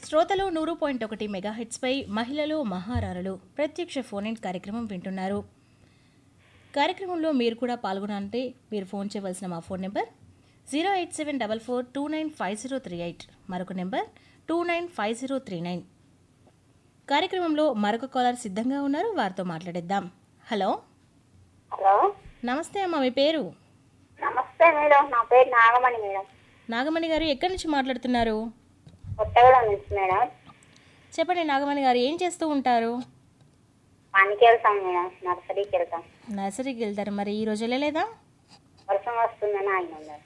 శ్రోతలు నూరు పాయింట్ ఒకటి మెగాహెట్స్పై మహిళలు మహారారులు ప్రత్యక్ష ఫోన్ ఇన్ కార్యక్రమం వింటున్నారు కార్యక్రమంలో మీరు కూడా పాల్గొనాలంటే మీరు ఫోన్ చేయవలసిన మా phone number zero eight seven double four two nine five zero three eight మరొక number two nine five zero three nine కార్యక్రమంలో మరొక కాలర్ సిద్ధంగా ఉన్నారు వారితో మాట్లాడేద్దాం హలో హలో నమస్తే అమ్మ మీ పేరు నమస్తే మేడం నా పేరు నాగమణి మేడం నాగమణి గారు ఎక్కడి నుంచి మాట్లాడుతున్నారు కొత్తగూడెం నుంచి మేడం చెప్పండి నాగమణి గారు ఏం చేస్తూ ఉంటారు పనికి వెళ్తాం మేడం నర్సరీకి వెళ్తాం నర్సరీకి వెళ్తారు మరి ఈ రోజు వెళ్ళలేదా వర్షం వస్తుందని ఆగినాం మేడం